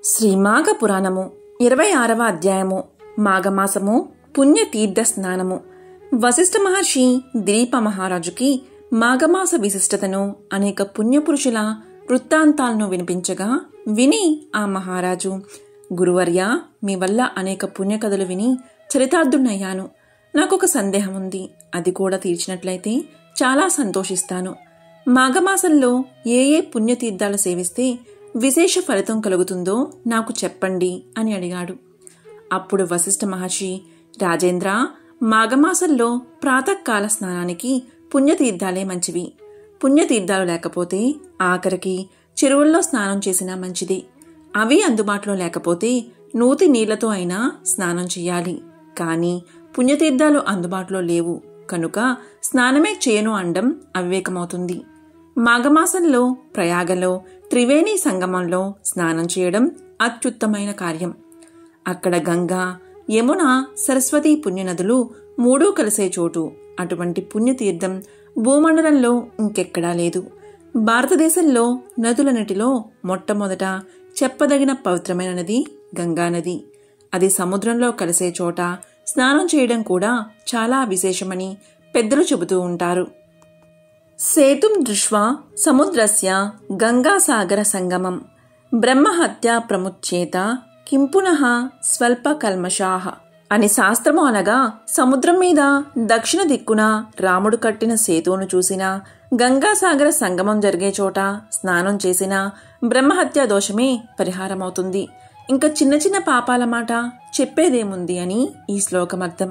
శ్రీ మాఘ పురాణము ఇరవై ఆరవ అధ్యాయము మాఘమాసము పుణ్య తీర్థ స్నానము వశిష్ఠ మహర్షి దిలీప మహారాజుకి మాఘమాస విశిష్టతను అనేక పుణ్యపురుషుల వృత్తాంతాలను వినిపించగా విని ఆ మహారాజు గురువర్య మీ వల్ల అనేక పుణ్యకథలు విని చరితార్థుడయ్యాను నాకొక సందేహం ఉంది అది కూడా తీర్చినట్లయితే చాలా సంతోషిస్తాను మాఘమాసంలో ఏ ఏ పుణ్యతీర్థాలు సేవిస్తే విశేష ఫలితం కలుగుతుందో నాకు చెప్పండి అని అడిగాడు అప్పుడు వశిష్ఠ మహర్షి రాజేంద్ర మాఘమాసంలో ప్రాతకాల స్నానానికి పుణ్యతీర్థాలే మంచివి పుణ్యతీర్థాలు లేకపోతే ఆఖరికి చెరువుల్లో స్నానం చేసినా మంచిది అవి అందుబాటులో లేకపోతే నూతి నీళ్లతో అయినా స్నానం చేయాలి కానీ పుణ్యతీర్థాలు అందుబాటులో లేవు కనుక స్నానమే చేయను అండం అవివేకమవుతుంది మాఘమాసంలో ప్రయాగలో త్రివేణి సంగమంలో స్నానం చేయడం అత్యుత్తమైన కార్యం అక్కడ గంగా యమున సరస్వతి పుణ్యనదులు మూడూ కలిసే చోటు అటువంటి పుణ్యతీర్థం భూమండలంలో ఇంకెక్కడా లేదు భారతదేశంలో నదులన్నిటిలో మొట్టమొదట చెప్పదగిన పవిత్రమైన నది గంగానది అది సముద్రంలో కలిసే చోట స్నానం చేయడం కూడా చాలా విశేషమని పెద్దలు చెబుతూ ఉంటారు సేతుం దృష్వా సముద్రస్య గంగాసాగర సంగమం బ్రహ్మహత్య ప్రముచ్యేత కింపునః స్వల్ప కల్మషాహ అని శాస్త్రము అనగా సముద్రం మీద దక్షిణ దిక్కున రాముడు కట్టిన సేతువును చూసిన గంగాసాగర సంగమం జరిగే చోట స్నానం చేసిన బ్రహ్మహత్య దోషమే పరిహారమవుతుంది ఇంకా చిన్న చిన్న పాపాల మాట చెప్పేదేముంది అని ఈ శ్లోకం అర్థం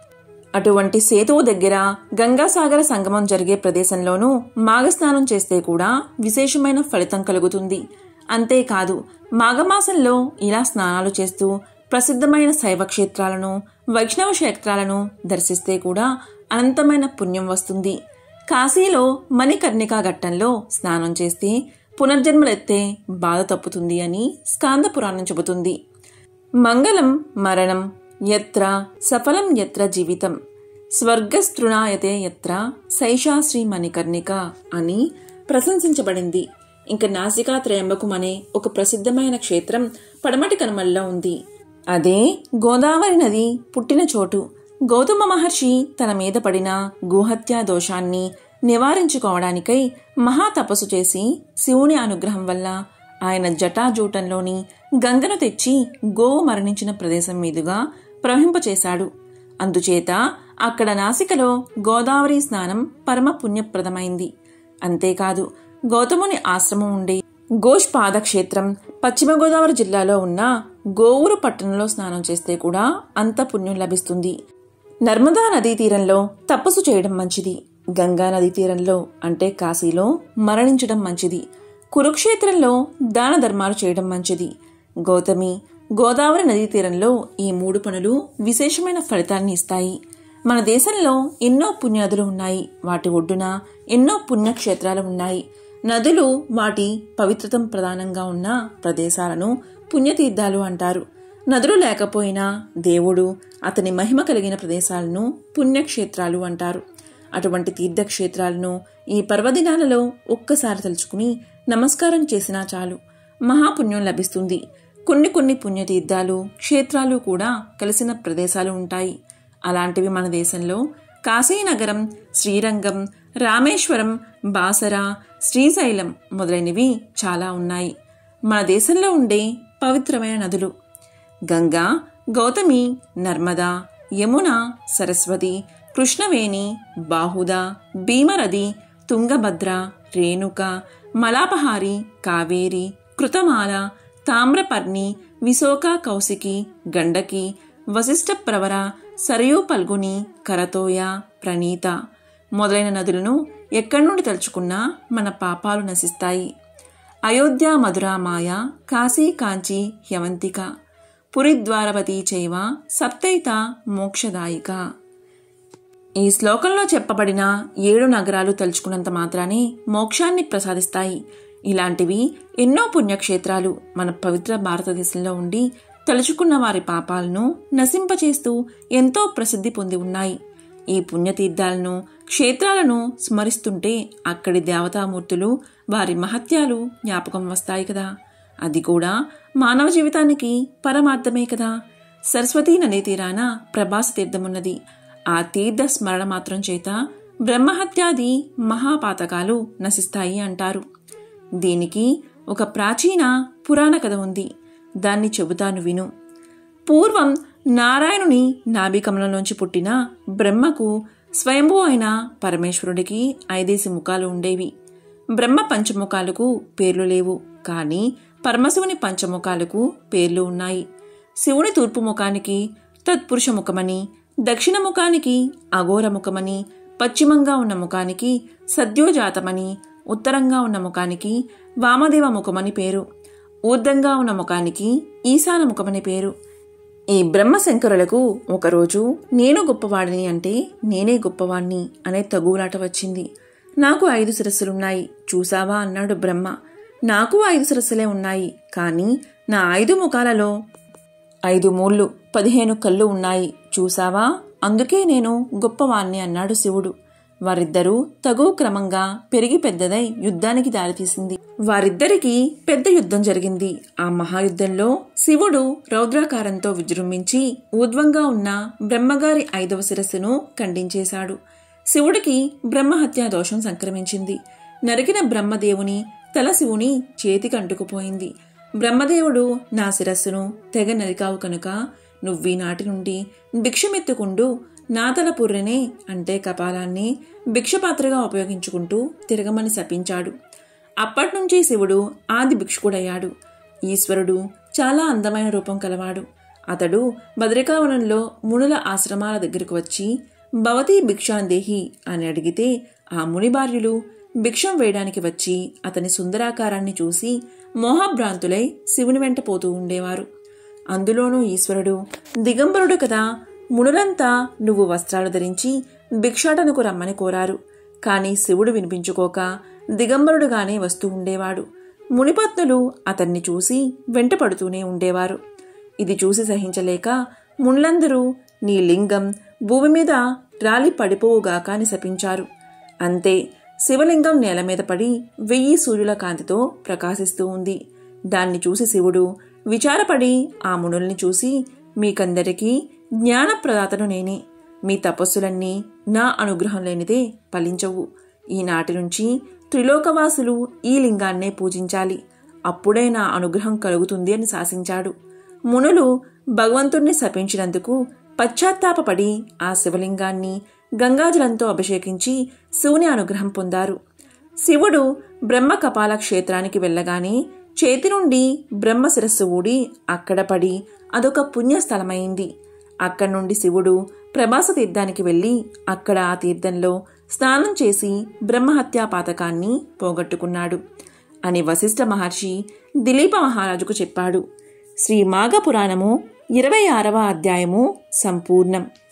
అటువంటి సేతువు దగ్గర గంగాసాగర సంగమం జరిగే ప్రదేశంలోనూ మాఘస్నానం చేస్తే కూడా విశేషమైన ఫలితం కలుగుతుంది అంతేకాదు మాఘమాసంలో ఇలా స్నానాలు చేస్తూ ప్రసిద్ధమైన శైవ క్షేత్రాలను వైష్ణవ క్షేత్రాలను దర్శిస్తే కూడా అనంతమైన పుణ్యం వస్తుంది కాశీలో మణికర్ణికా ఘట్టంలో స్నానం చేస్తే పునర్జన్మలెత్తే బాధ తప్పుతుంది అని స్కాంద పురాణం చెబుతుంది మంగళం మరణం ఎత్ర సఫలం ఎత్ర జీవితం స్వర్గస్తృణాయతే ఎత్ర సైషా శ్రీ మణికర్ణిక అని ప్రశంసించబడింది ఇంకా నాసికా త్రయంబకం అనే ఒక ప్రసిద్ధమైన క్షేత్రం పడమటి కనుమల్లో ఉంది అదే గోదావరి నది పుట్టిన చోటు గౌతమ మహర్షి తన మీద పడిన గోహత్యా దోషాన్ని నివారించుకోవడానికై మహా తపస్సు చేసి శివుని అనుగ్రహం వల్ల ఆయన జటాజూటంలోని గంగను తెచ్చి గోవు మరణించిన ప్రదేశం మీదుగా ప్రవహింపచేశాడు అందుచేత అక్కడ నాసికలో గోదావరి స్నానం పరమ పుణ్యప్రదమైంది అంతేకాదు గౌతముని ఆశ్రమం ఉండే గోష్ పాదక్షేత్రం పశ్చిమ గోదావరి జిల్లాలో ఉన్న గోవూరు పట్టణంలో స్నానం చేస్తే కూడా అంత పుణ్యం లభిస్తుంది నర్మదా నదీ తీరంలో తపస్సు చేయడం మంచిది గంగా నదీ తీరంలో అంటే కాశీలో మరణించడం మంచిది కురుక్షేత్రంలో దాన ధర్మాలు చేయడం మంచిది గౌతమి గోదావరి నదీ తీరంలో ఈ మూడు పనులు విశేషమైన ఫలితాన్ని ఇస్తాయి మన దేశంలో ఎన్నో పుణ్యనదులు ఉన్నాయి వాటి ఒడ్డున ఎన్నో పుణ్యక్షేత్రాలు ఉన్నాయి నదులు వాటి పవిత్రతం ప్రధానంగా ఉన్న ప్రదేశాలను పుణ్యతీర్థాలు అంటారు నదులు లేకపోయినా దేవుడు అతని మహిమ కలిగిన ప్రదేశాలను పుణ్యక్షేత్రాలు అంటారు అటువంటి తీర్థక్షేత్రాలను ఈ పర్వదినాలలో ఒక్కసారి తలుచుకుని నమస్కారం చేసినా చాలు మహాపుణ్యం లభిస్తుంది కొన్ని కొన్ని పుణ్యతీర్థాలు క్షేత్రాలు కూడా కలిసిన ప్రదేశాలు ఉంటాయి అలాంటివి మన దేశంలో కాశీనగరం శ్రీరంగం రామేశ్వరం బాసర శ్రీశైలం మొదలైనవి చాలా ఉన్నాయి మన దేశంలో ఉండే పవిత్రమైన నదులు గంగా గౌతమి నర్మదా యమున సరస్వతి కృష్ణవేణి బాహుద భీమరథి తుంగభద్ర రేణుక మలాపహారి కావేరి కృతమాల తామ్రపర్ణి విశోక కౌశికి గండకి వశిష్ఠ ప్రవర సరయూ పల్గుని కరతోయ ప్రణీత మొదలైన నదులను ఎక్కడి నుండి తలుచుకున్నా మన పాపాలు నశిస్తాయి అయోధ్య మధురా మాయ కాశీ కాంచి హ్యవంతిక పురిద్వారవతి చైవ సప్తైత మోక్షదాయిక ఈ శ్లోకంలో చెప్పబడిన ఏడు నగరాలు తలుచుకున్నంత మాత్రానే మోక్షాన్ని ప్రసాదిస్తాయి ఇలాంటివి ఎన్నో పుణ్యక్షేత్రాలు మన పవిత్ర భారతదేశంలో ఉండి తలుచుకున్న వారి పాపాలను నశింపచేస్తూ ఎంతో ప్రసిద్ధి పొంది ఉన్నాయి ఈ పుణ్యతీర్థాలను క్షేత్రాలను స్మరిస్తుంటే అక్కడి దేవతామూర్తులు వారి మహత్యాలు జ్ఞాపకం వస్తాయి కదా అది కూడా మానవ జీవితానికి పరమార్థమే కదా సరస్వతీ నదీ తీరాన ప్రభాస తీర్థమున్నది ఆ తీర్థ స్మరణ మాత్రం చేత బ్రహ్మహత్యాది మహాపాతకాలు నశిస్తాయి అంటారు దీనికి ఒక ప్రాచీన పురాణ కథ ఉంది దాన్ని చెబుతాను విను పూర్వం నారాయణుని నాభికమలంలోంచి పుట్టిన బ్రహ్మకు స్వయంభూ అయిన పరమేశ్వరుడికి ఐదేసి ముఖాలు ఉండేవి బ్రహ్మ పంచముఖాలకు పేర్లు లేవు కానీ పరమశివుని పంచముఖాలకు పేర్లు ఉన్నాయి శివుని తూర్పు ముఖానికి తత్పురుష ముఖమని దక్షిణ ముఖానికి అఘోర ముఖమని పశ్చిమంగా ఉన్న ముఖానికి సద్యోజాతమని ఉత్తరంగా ఉన్న ముఖానికి వామదేవ ముఖమని పేరు ఊర్ధంగా ఉన్న ముఖానికి ఈశాన ముఖమని పేరు ఈ బ్రహ్మశంకరులకు ఒకరోజు నేను గొప్పవాడిని అంటే నేనే గొప్పవాణ్ణి అనే తగులాట వచ్చింది నాకు ఐదు శిరస్సులున్నాయి చూసావా అన్నాడు బ్రహ్మ నాకు ఐదు శిరస్సులే ఉన్నాయి కానీ నా ఐదు ముఖాలలో ఐదు మూళ్ళు పదిహేను కళ్ళు ఉన్నాయి చూసావా అందుకే నేను గొప్పవాణ్ణి అన్నాడు శివుడు వారిద్దరూ తగు క్రమంగా పెరిగి పెద్దదై యుద్ధానికి దారితీసింది వారిద్దరికీ పెద్ద యుద్ధం జరిగింది ఆ మహాయుద్ధంలో శివుడు రౌద్రాకారంతో విజృంభించి ఊర్ధ్వంగా ఉన్న బ్రహ్మగారి ఐదవ శిరస్సును ఖండించేశాడు శివుడికి బ్రహ్మహత్యా దోషం సంక్రమించింది నరికిన బ్రహ్మదేవుని తల శివుని చేతికి అంటుకుపోయింది బ్రహ్మదేవుడు నా శిరస్సును తెగ నరికావు కనుక నువ్వీనాటి నుండి భిక్షమెత్తుకుంటూ నా తల పుర్రెనే అంటే కపాలాన్ని భిక్షపాత్రగా ఉపయోగించుకుంటూ తిరగమని శపించాడు అప్పట్నుంచి శివుడు ఆది భిక్షుకుడయ్యాడు ఈశ్వరుడు చాలా అందమైన రూపం కలవాడు అతడు బద్రికావనంలో మునుల ఆశ్రమాల దగ్గరకు వచ్చి భవతి భిక్షాందేహి అని అడిగితే ఆ ముని భార్యులు భిక్షం వేయడానికి వచ్చి అతని సుందరాకారాన్ని చూసి మోహభ్రాంతులై శివుని వెంట పోతూ ఉండేవారు అందులోనూ ఈశ్వరుడు దిగంబరుడు కదా మునులంతా నువ్వు వస్త్రాలు ధరించి భిక్షాటనకు రమ్మని కోరారు కాని శివుడు వినిపించుకోక దిగంబరుడుగానే వస్తూ ఉండేవాడు మునిపత్నులు అతన్ని చూసి వెంటపడుతూనే ఉండేవారు ఇది చూసి సహించలేక మునులందరూ నీ లింగం భూమి మీద రాలి పడిపోవుగాక అని శపించారు అంతే శివలింగం నేల మీద పడి వెయ్యి సూర్యుల కాంతితో ప్రకాశిస్తూ ఉంది దాన్ని చూసి శివుడు విచారపడి ఆ మునుల్ని చూసి మీకందరికీ జ్ఞానప్రదాతను నేనే మీ తపస్సులన్నీ నా అనుగ్రహం లేనిదే ఫలించవు ఈనాటి నుంచి త్రిలోకవాసులు ఈ లింగాన్నే పూజించాలి అప్పుడే నా అనుగ్రహం కలుగుతుంది అని శాసించాడు మునులు భగవంతుణ్ణి శపించినందుకు పశ్చాత్తాపపడి ఆ శివలింగాన్ని గంగాజలంతో అభిషేకించి శివుని అనుగ్రహం పొందారు శివుడు బ్రహ్మ కపాల క్షేత్రానికి వెళ్ళగానే చేతి నుండి బ్రహ్మ శిరస్సు ఊడి అక్కడ పడి అదొక పుణ్యస్థలమైంది అక్కడి నుండి శివుడు ప్రభాస తీర్థానికి వెళ్ళి అక్కడ ఆ తీర్థంలో స్నానం చేసి బ్రహ్మహత్యా పాతకాన్ని పోగొట్టుకున్నాడు అని వశిష్ఠ మహర్షి దిలీప మహారాజుకు చెప్పాడు శ్రీ మాఘ పురాణము ఇరవై ఆరవ అధ్యాయము సంపూర్ణం